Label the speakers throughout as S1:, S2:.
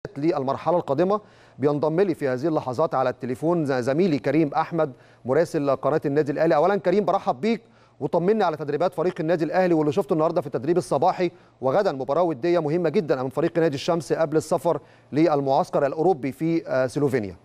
S1: للمرحله القادمه بينضم لي في هذه اللحظات على التليفون زميلي كريم احمد مراسل قناه النادي الاهلي اولا كريم برحب بيك وطمني على تدريبات فريق النادي الاهلي واللي شفته النهارده في التدريب الصباحي وغدا مباراه وديه مهمه جدا امام فريق نادي الشمس قبل السفر للمعسكر الاوروبي في سلوفينيا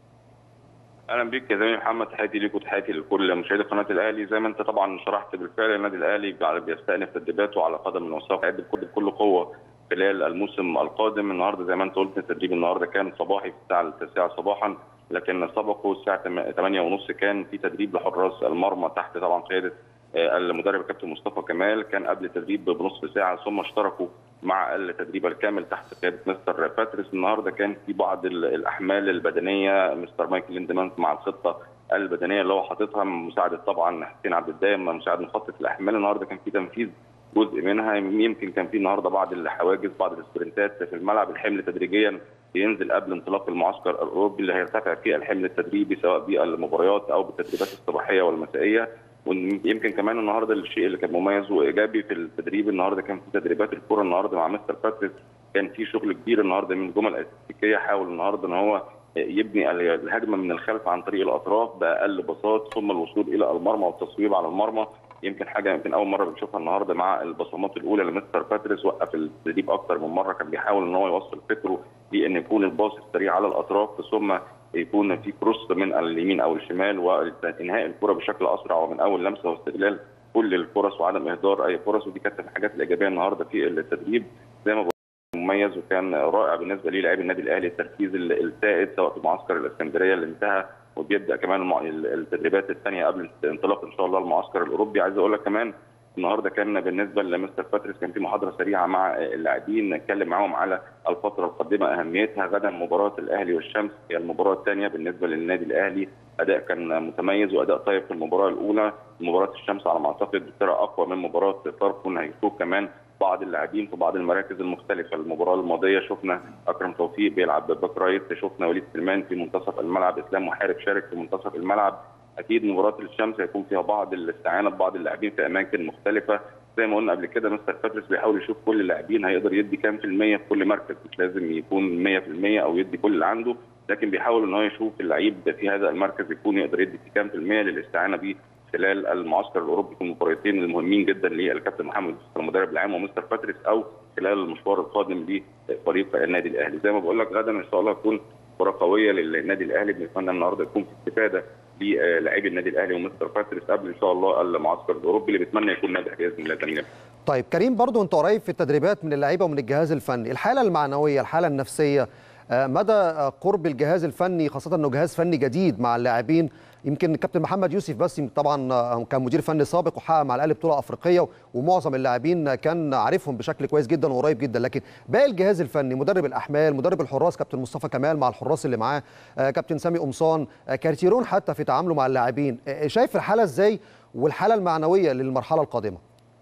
S2: اهلا بيك يا زميلي محمد تحياتي ليك وتحياتي لكل مشاهدي قناه الاهلي زي ما انت طبعا شرحت بالفعل النادي الاهلي بيستأنف تدريباته على قدم وساق يعد بكل قوه خلال الموسم القادم النهارده زي ما انت قلت التدريب النهارده كان صباحي في الساعه التاسعه صباحا لكن سبقه الساعه 8 ونص كان في تدريب لحراس المرمى تحت طبعا قياده المدرب الكابتن مصطفى كمال كان قبل التدريب بنصف ساعه ثم اشتركوا مع التدريب الكامل تحت قياده مستر باتريس النهارده كان في بعض الاحمال البدنيه مستر مايكل ليندمان مع الخطه البدنيه اللي هو حاططها مساعده طبعا حسين عبد الدايم مساعد مخطط الاحمال النهارده كان في تنفيذ جزء منها يمكن كان في النهارده بعض الحواجز بعض السبرنتات في الملعب الحمل تدريجيا بينزل قبل انطلاق المعسكر الاوروبي اللي هيرتفع فيه الحمل التدريبي سواء بالمباريات او بالتدريبات الصباحيه والمسائيه ويمكن كمان النهارده الشيء اللي كان مميز وايجابي في التدريب النهارده كان في تدريبات الكره النهارده مع مستر باتريس كان في شغل كبير النهارده من الجمل التكتيكيه حاول النهارده ان هو يبني الهجمه من الخلف عن طريق الاطراف باقل بساط ثم الوصول الى المرمى والتصويب على المرمى يمكن حاجه يمكن اول مره بنشوفها النهارده مع البصمات الاولى لمستر باتريس وقف التدريب اكتر من مره كان بيحاول ان هو يوصل فكره لان يكون الباص السريع على الاطراف ثم يكون في كروس من اليمين او الشمال وانهاء الكره بشكل اسرع ومن اول لمسه واستغلال كل الفرص وعدم اهدار اي فرص ودي كانت الحاجات الايجابيه النهارده في التدريب زي ما مميز وكان رائع بالنسبه لي لاعبي النادي الاهلي التركيز السائد سواء في معسكر الاسكندريه اللي انتهى وبيبدا كمان التدريبات الثانيه قبل انطلاق ان شاء الله المعسكر الاوروبي عايز اقول لك كمان النهارده كان بالنسبه لمستر باتريس كان في محاضره سريعه مع اللاعبين نتكلم معاهم على الفتره القادمه اهميتها غدا مباراه الاهلي والشمس هي المباراه الثانيه بالنسبه للنادي الاهلي اداء كان متميز واداء طيب في المباراه الاولى مباراه الشمس على ما اعتقد فرقه اقوى من مباراه طرفون هيشوف كمان بعض اللاعبين في بعض المراكز المختلفه المباراه الماضيه شفنا اكرم توفيق بيلعب باك رايت شفنا وليد سلمان في منتصف الملعب اسلام محارب شارك في منتصف الملعب اكيد مباراه الشمس هيكون فيها بعض الاستعانه ببعض اللاعبين في اماكن مختلفه زي ما قلنا قبل كده مستر باتريس بيحاول يشوف كل اللاعبين هيقدر يدي كام في الميه في كل مركز مش لازم يكون 100% او يدي كل اللي عنده لكن بيحاول ان هو يشوف اللعيب في هذا المركز يكون يقدر يدي كام في الميه للاستعانه بيه خلال المعسكر الاوروبي في المباراتين المهمين جدا للكابتن محمد المدرب العام ومستر باتريس او خلال المشوار القادم لفريق النادي الاهلي زي ما بقول لك غدا ان شاء الله تكون مباراه قويه للنادي الاهلي بنتمنى النهارده يكون في استفاده للاعبي النادي الاهلي ومستر باتريس قبل ان شاء الله المعسكر الاوروبي اللي بيتمنى يكون ناجح باذن الله تمام
S1: طيب كريم برضو انت قريب في التدريبات من اللعيبه ومن الجهاز الفني الحاله المعنويه الحاله النفسيه مدى قرب الجهاز الفني خاصه انه جهاز فني جديد مع اللاعبين يمكن الكابتن محمد يوسف بس طبعا كان مدير فني سابق وحقق مع الاهلي بطوله افريقيه ومعظم اللاعبين كان عارفهم بشكل كويس جدا وقريب جدا لكن باقي الجهاز الفني مدرب الاحمال مدرب الحراس كابتن مصطفى كمال مع الحراس اللي معاه كابتن سامي قمصان كارتيرون حتى في تعامله مع اللاعبين شايف الحاله ازاي والحاله المعنويه للمرحله القادمه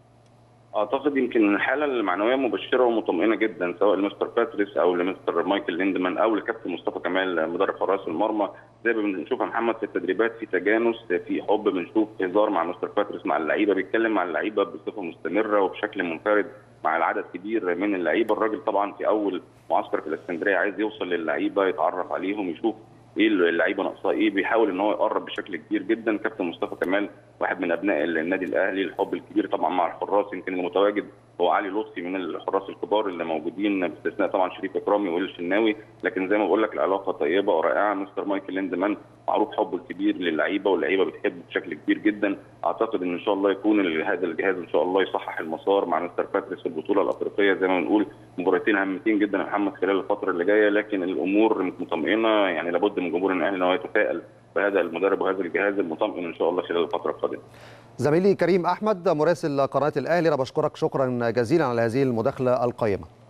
S2: اعتقد يمكن الحاله المعنويه مبشره ومطمئنه جدا سواء لمستر باتريس او لمستر مايكل ليندمان او لكابتن مصطفى كمال مدرب حراس المرمى زي ما بنشوف يا محمد في التدريبات في تجانس في حب بنشوف هزار مع مستر باتريس مع اللعيبه بيتكلم مع اللعيبه بصفه مستمره وبشكل منفرد مع العدد كبير من اللعيبه الراجل طبعا في اول معسكر في الاسكندريه عايز يوصل للعيبه يتعرف عليهم يشوف ايه اللعيبه ناقصاه ايه بيحاول ان هو يقرب بشكل كبير جدا كابتن مصطفى كمال واحد من ابناء النادي الاهلي الحب الكبير طبعا مع الحراس يمكن المتواجد هو علي لطفي من الحراس الكبار اللي موجودين باستثناء طبعا شريف اكرامي وائل الشناوي لكن زي ما بقول لك العلاقه طيبه ورائعه مستر مايكل ليندمان معروف حبه الكبير للعيبه واللعيبه بتحبه بشكل كبير جدا اعتقد ان ان شاء الله يكون هذا الجهاز ان شاء الله يصحح المسار مع مستر باتريس في البطوله الافريقيه زي ما بنقول مباراتين هامتين جدا يا محمد خلال الفتره اللي جايه لكن الامور مطمئنه يعني لابد من جمهور الاهلي ان هو يتفائل بهذا المدرب وهذا الجهاز المطمئن ان شاء الله خلال الفتره القادمه.
S1: زميلي كريم احمد مراسل قناه الاهلي انا بشكرك شكرا جزيلا على هذه المداخله القيمه.